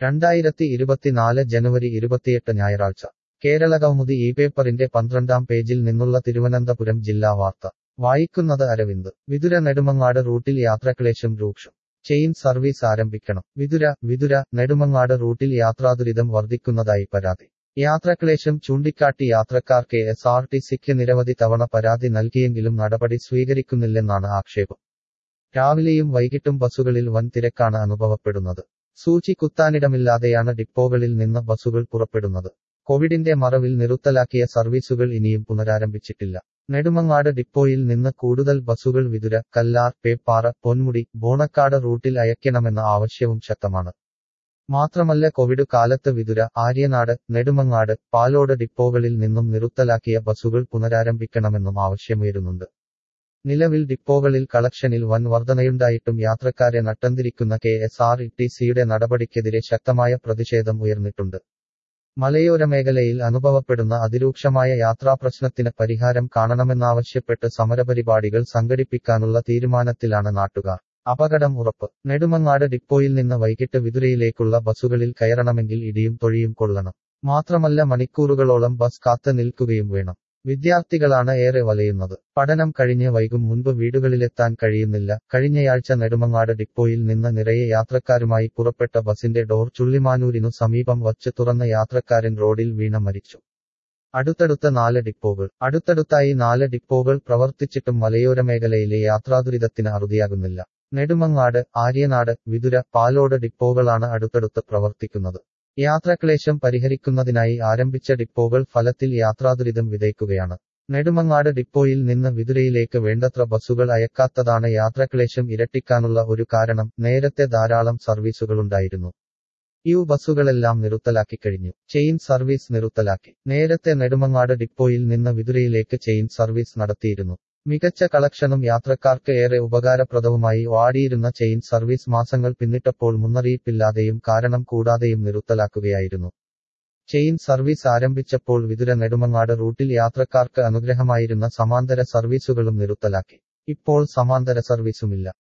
രണ്ടായിരത്തി ഇരുപത്തിനാല് ജനുവരി ഇരുപത്തിയെട്ട് ഞായറാഴ്ച കേരള കൗമുദി ഈ പേപ്പറിന്റെ പന്ത്രണ്ടാം പേജിൽ നിന്നുള്ള തിരുവനന്തപുരം ജില്ലാ വാർത്ത വായിക്കുന്നത് അരവിന്ദ് വിതുര നെടുമങ്ങാട് റൂട്ടിൽ യാത്രക്ലേശം രൂക്ഷം ചെയിൻ സർവീസ് ആരംഭിക്കണം വിതുര വിതുര നെടുമങ്ങാട് റൂട്ടിൽ യാത്രാദുരിതം വർദ്ധിക്കുന്നതായി പരാതി യാത്രക്ലേശം ചൂണ്ടിക്കാട്ടി യാത്രക്കാർ കെ എസ് ആർ ടി സിക്ക് നിരവധി തവണ പരാതി നൽകിയെങ്കിലും നടപടി സ്വീകരിക്കുന്നില്ലെന്നാണ് ആക്ഷേപം രാവിലെയും വൈകിട്ടും ബസ്സുകളിൽ വൻ തിരക്കാണ് അനുഭവപ്പെടുന്നത് സൂചി കുത്താനിടമില്ലാതെയാണ് ഡിപ്പോകളിൽ നിന്ന് ബസ്സുകൾ പുറപ്പെടുന്നത് കോവിഡിന്റെ മറവിൽ നിറുത്തലാക്കിയ സർവീസുകൾ ഇനിയും പുനരാരംഭിച്ചിട്ടില്ല നെടുമങ്ങാട് ഡിപ്പോയിൽ നിന്ന് കൂടുതൽ ബസ്സുകൾ വിതുര കല്ലാർ പേപ്പാറ പൊന്മുടി ബോണക്കാട് റൂട്ടിൽ അയക്കണമെന്ന ആവശ്യവും ശക്തമാണ് മാത്രമല്ല കോവിഡ് കാലത്ത് വിതുര ആര്യനാട് നെടുമങ്ങാട് പാലോട് ഡിപ്പോകളിൽ നിന്നും നിറുത്തലാക്കിയ ബസ്സുകൾ പുനരാരംഭിക്കണമെന്നും ആവശ്യമുയരുന്നുണ്ട് നിലവിൽ ഡിപ്പോകളിൽ കളക്ഷനിൽ വൻ വർധനയുണ്ടായിട്ടും യാത്രക്കാരെ നട്ടംതിരിക്കുന്ന കെ എസ് ആർ ടി സിയുടെ നടപടിക്കെതിരെ ശക്തമായ പ്രതിഷേധം ഉയർന്നിട്ടുണ്ട് മലയോര മേഖലയിൽ അനുഭവപ്പെടുന്ന അതിരൂക്ഷമായ യാത്രാപ്രശ്നത്തിന് പരിഹാരം കാണണമെന്നാവശ്യപ്പെട്ട് സമരപരിപാടികൾ സംഘടിപ്പിക്കാനുള്ള തീരുമാനത്തിലാണ് നാട്ടുകാർ അപകടം ഉറപ്പ് നെടുമങ്ങാട് ഡിപ്പോയിൽ നിന്ന് വൈകിട്ട് വിതുരയിലേക്കുള്ള ബസ്സുകളിൽ കയറണമെങ്കിൽ ഇടിയും തൊഴിയും കൊള്ളണം മാത്രമല്ല മണിക്കൂറുകളോളം ബസ് കാത്ത് നിൽക്കുകയും വേണം വിദ്യാർത്ഥികളാണ് ഏറെ വലയുന്നത് പഠനം കഴിഞ്ഞ് വൈകും മുൻപ് വീടുകളിലെത്താൻ കഴിയുന്നില്ല കഴിഞ്ഞയാഴ്ച നെടുമങ്ങാട് ഡിപ്പോയിൽ നിന്ന് നിറയെ യാത്രക്കാരുമായി പുറപ്പെട്ട ബസിന്റെ ഡോർ ചുള്ളിമാനൂരിനു സമീപം വച്ച് തുറന്ന യാത്രക്കാരൻ റോഡിൽ വീണ മരിച്ചു അടുത്തടുത്ത നാല് ഡിപ്പോകൾ അടുത്തടുത്തായി നാല് ഡിപ്പോകൾ പ്രവർത്തിച്ചിട്ടും മലയോര മേഖലയിലെ യാത്രാദുരിതത്തിന് അറുതിയാകുന്നില്ല നെടുമങ്ങാട് ആര്യനാട് വിതുര പാലോട് ഡിപ്പോകളാണ് അടുത്തടുത്ത് പ്രവർത്തിക്കുന്നത് യാത്രാക്ലേശം പരിഹരിക്കുന്നതിനായി ആരംഭിച്ച ഡിപ്പോകൾ ഫലത്തിൽ യാത്രാദുരിതം വിതയ്ക്കുകയാണ് നെടുമങ്ങാട് ഡിപ്പോയിൽ നിന്ന് വിതുരയിലേക്ക് വേണ്ടത്ര ബസ്സുകൾ അയക്കാത്തതാണ് യാത്രാക്ലേശം ഇരട്ടിക്കാനുള്ള ഒരു കാരണം നേരത്തെ ധാരാളം സർവീസുകളുണ്ടായിരുന്നു യു ബസ്സുകളെല്ലാം നിറുത്തലാക്കി കഴിഞ്ഞു ചെയിൻ സർവീസ് നിറുത്തലാക്കി നേരത്തെ നെടുമങ്ങാട് ഡിപ്പോയിൽ നിന്ന് വിതുരയിലേക്ക് ചെയിൻ സർവീസ് നടത്തിയിരുന്നു മികച്ച കളക്ഷനും യാത്രക്കാർക്ക് ഏറെ ഉപകാരപ്രദവുമായി ഓടിയിരുന്ന ചെയിൻ സർവീസ് മാസങ്ങൾ പിന്നിട്ടപ്പോൾ മുന്നറിയിപ്പില്ലാതെയും കാരണം കൂടാതെയും നിറുത്തലാക്കുകയായിരുന്നു ചെയിൻ സർവീസ് ആരംഭിച്ചപ്പോൾ വിതുര നെടുമങ്ങാട് റൂട്ടിൽ യാത്രക്കാർക്ക് അനുഗ്രഹമായിരുന്ന സമാന്തര സർവീസുകളും നിറുത്തലാക്കി ഇപ്പോൾ സമാന്തര സർവീസുമില്ല